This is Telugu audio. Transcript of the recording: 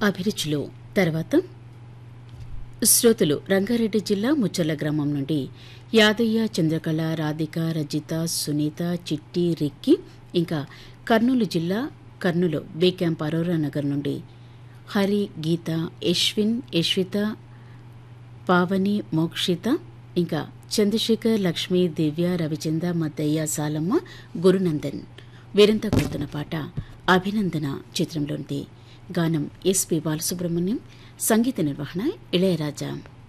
అభిరుచులు తర్వాత శ్రోతలు రంగారెడ్డి జిల్లా ముచ్చర్ల గ్రామం నుండి యాదయ్య చంద్రకళ రాధిక రజిత సునీత చిట్టి రిక్కి ఇంకా కర్నూలు జిల్లా Kurnool B camp Aurora Nagar నుండి హరి గీత యశ్విన్ యశ్విత పావని మోక్షిత ఇంకా చంద్రశేఖర్ లక్ష్మి దివ్య రవిచంద్ర మద్దయ్య సాలమ్మ గురునందన్ వీరంతా కోరుతున్న పాట అభినందన చిత్రంలోనిది గానం ఎస్పి బాలసుబ్రహ్మణ్యం సంగీత నిర్వహణ ఇళయరాజా